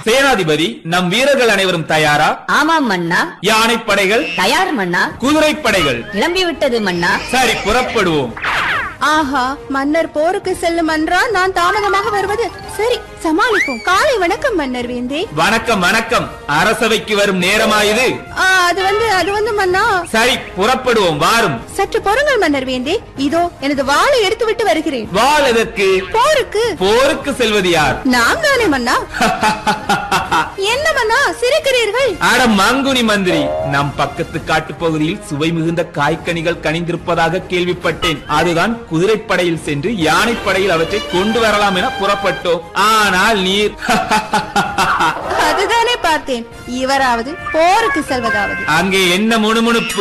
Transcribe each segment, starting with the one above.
சேனாதிபதி நம் வீரர்கள் அனைவரும் தயாரா ஆமாம் மன்னா யானைப்படைகள் தயார் மன்னா குதிரைப்படைகள் கிளம்பிவிட்டது மன்னா சரி புறப்படுவோம் ஆஹா மன்னர் போருக்கு செல்லும் என்றால் நான் தாமதமாக வருவது சரி சமாளிப்போம் காலை வணக்கம் மன்னர் வேந்தே வணக்கம் வணக்கம் அரசவைக்கு வரும் நேரமாயுது ஆ, அது வந்து அது வந்து மன்னா சரி புறப்படுவோம் வாரும் சற்று பொறுங்கள் மன்னர் வேந்தே இதோ எனது வாளை எடுத்து விட்டு வருகிறேன் வாள் எதற்கு போருக்கு போருக்கு செல்வது யார் நாம் தானே மன்னா என்ன மன்னா சிரிக்கிறீர்கள் அட மங்குனி மந்திரி நம் பக்கத்து காட்டுப் பகுதியில் சுவை மிகுந்த காய்கனிகள் கனிந்திருப்பதாக கேள்விப்பட்டேன் அதுதான் குதிரைப்படையில் சென்று யானைப்படையில் அவற்றை கொண்டு வரலாம் என புறப்பட்டோம் ஆனால் நீர் அதுதானே பார்த்தேன் இவராவது போருக்கு செல்வதாவது அங்கே என்ன முணுமுணுப்பு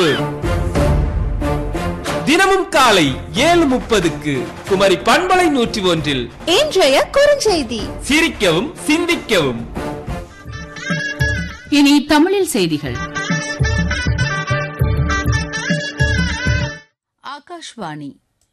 தினமும் காலை ஏழு முப்பதுக்கு குமரி பண்பலை நூற்றி ஒன்றில் இன்றைய குறுஞ்செய்தி சிரிக்கவும் சிந்திக்கவும் இனி தமிழில் செய்திகள் ஆகாஷ்வாணி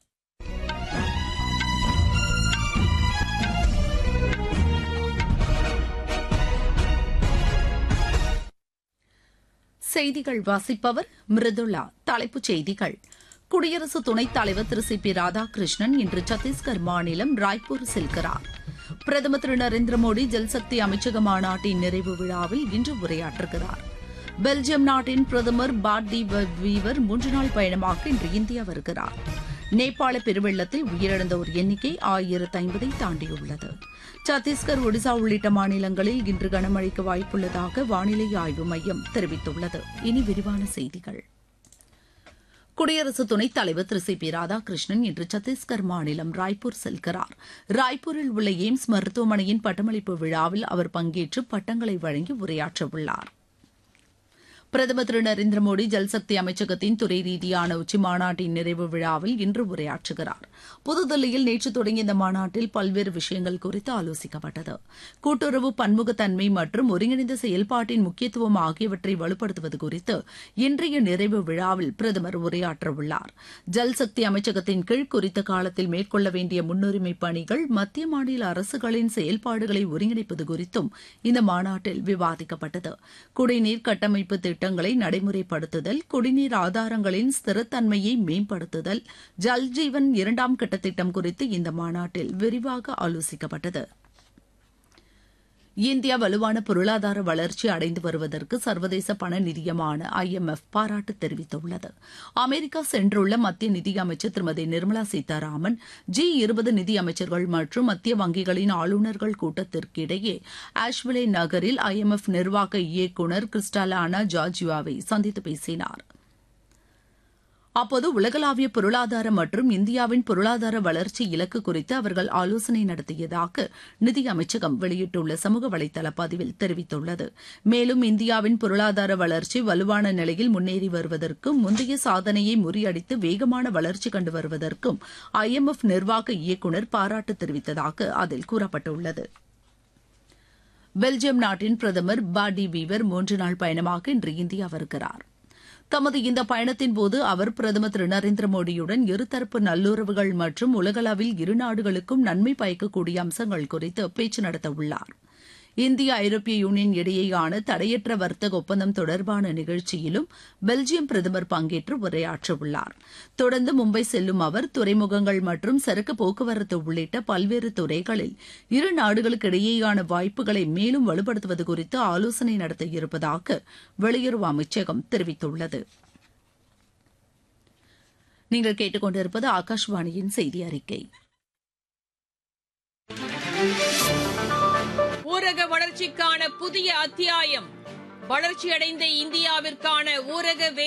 செய்திகள் வாசிப்பவர் மிருதுளா தலைப்புச் செய்திகள் குடியரசு துணைத் தலைவர் திரு சி பி ராதாகிருஷ்ணன் இன்று சத்தீஸ்கர் மாநிலம் ராய்ப்பூர் செல்கிறார் பிரதமர் திரு நரேந்திர மோடி ஜல்சக்தி அமைச்சக மாநாட்டின் நிறைவு விழாவில் இன்று உரையாற்றுகிறார் பெல்ஜியம் நாட்டின் பிரதமர் பாட் டி வீவர் மூன்று நாள் பயணமாக இன்று இந்தியா வருகிறார் நேபாள பெருவெள்ளத்தில் உயிரிழந்தோர் எண்ணிக்கை ஆயிரத்து ஐம்பதை தாண்டியுள்ளது சத்தீஸ்கர் ஒடிசா உள்ளிட்ட மாநிலங்களில் இன்று கனமழைக்கு வாய்ப்புள்ளதாக வானிலை ஆய்வு மையம் தெரிவித்துள்ளது இனி விரிவான செய்திகள் குடியரசு துணைத் தலைவர் திரு சி பி ராதாகிருஷ்ணன் இன்று சத்தீஸ்கர் மாநிலம் ராய்ப்பூர் செல்கிறார் ராய்ப்பூரில் உள்ள எய்ம்ஸ் மருத்துவமனையின் பட்டமளிப்பு விழாவில் அவர் பங்கேற்று பட்டங்களை வழங்கி உரையாற்றவுள்ளார் பிரதமர் திரு நரேந்திர மோடி ஜல்சக்தி அமைச்சகத்தின் துறை ரீதியான உச்சி மாநாட்டின் நிறைவு விழாவில் இன்று உரையாற்றுகிறார் புதுதில்லியில் நேற்று தொடங்கிய இந்த மாநாட்டில் பல்வேறு விஷயங்கள் குறித்து ஆலோசிக்கப்பட்டது கூட்டுறவு பன்முகத்தன்மை மற்றும் ஒருங்கிணைந்த செயல்பாட்டின் முக்கியத்துவம் ஆகியவற்றை வலுப்படுத்துவது குறித்து இன்றைய நிறைவு விழாவில் பிரதமர் உரையாற்றவுள்ளார் ஜல்சக்தி அமைச்சகத்தின் கீழ் குறித்த காலத்தில் மேற்கொள்ள வேண்டிய முன்னுரிமை பணிகள் மத்திய மாநில அரசுகளின் செயல்பாடுகளை ஒருங்கிணைப்பது குறித்தும் இந்த மாநாட்டில் விவாதிக்கப்பட்டது குடிநீர் கட்டமைப்பு திட்டங்களை நடைமுறைப்படுத்துதல் குடிநீர் ஆதாரங்களின் ஸ்திரத்தன்மையை மேம்படுத்துதல் ஜல்ஜீவன் இரண்டாம் கட்ட திட்டம் குறித்து இந்த மாநாட்டில் விரிவாக ஆலோசிக்கப்பட்டது இந்தியா வலுவான பொருளாதார வளர்ச்சி அடைந்து வருவதற்கு சர்வதேச பண நிதியமான ஐ எம் எஃப் பாராட்டு தெரிவித்துள்ளது அமெரிக்கா சென்றுள்ள மத்திய நிதியமைச்சர் திருமதி நிர்மலா சீதாராமன் ஜி இருபது நிதியமைச்சர்கள் மற்றும் மத்திய வங்கிகளின் ஆளுநர்கள் கூட்டத்திற்கிடையே ஆஷ்விலே நகரில் ஐ எம் எஃப் நிர்வாக இயக்குநர் கிறிஸ்டாலானா ஜார்ஜியாவை சந்தித்து பேசினார் அப்போது உலகளாவிய பொருளாதார மற்றும் இந்தியாவின் பொருளாதார வளர்ச்சி இலக்கு குறித்து அவர்கள் ஆலோசனை நடத்தியதாக நிதி அமைச்சகம் வெளியிட்டுள்ள சமூக வலைதள பதிவில் தெரிவித்துள்ளது மேலும் இந்தியாவின் பொருளாதார வளர்ச்சி வலுவான நிலையில் முன்னேறி வருவதற்கும் முந்தைய சாதனையை முறியடித்து வேகமான வளர்ச்சி கண்டு வருவதற்கும் ஐ எம் எஃப் நிர்வாக இயக்குநர் பாராட்டு தெரிவித்ததாக அதில் கூறப்பட்டுள்ளது பெல்ஜியம் நாட்டின் பிரதமர் பாடி வீவர் மூன்று நாள் பயணமாக இன்று இந்தியா வருகிறார் தமது இந்த பயணத்தின் போது அவர் பிரதமர் திரு நரேந்திர மோடியுடன் இருதரப்பு நல்லுறவுகள் மற்றும் உலகளவில் இரு நாடுகளுக்கும் நன்மை பயக்கக்கூடிய அம்சங்கள் குறித்து பேச்சு நடத்த உள்ளார் இந்திய ஐரோப்பிய யூனியன் இடையேயான தடையற்ற வர்த்தக ஒப்பந்தம் தொடர்பான நிகழ்ச்சியிலும் பெல்ஜியம் பிரதமர் பங்கேற்று உரையாற்றவுள்ளார் தொடர்ந்து மும்பை செல்லும் அவர் துறைமுகங்கள் மற்றும் சரக்கு போக்குவரத்து உள்ளிட்ட பல்வேறு துறைகளில் இரு நாடுகளுக்கு இடையேயான வாய்ப்புகளை மேலும் வலுப்படுத்துவது குறித்து ஆலோசனை நடத்த இருப்பதாக வெளியுறவு அமைச்சகம் தெரிவித்துள்ளது நீங்கள் கேட்டுக்கொண்டிருப்பது ஆகாஷ்வாணியின் செய்தி அறிக்கை ஊரக வளர்ச்சிக்கான புதிய அத்தியாயம் வளர்ச்சியடைந்த இந்தியாவிற்கான ஊரக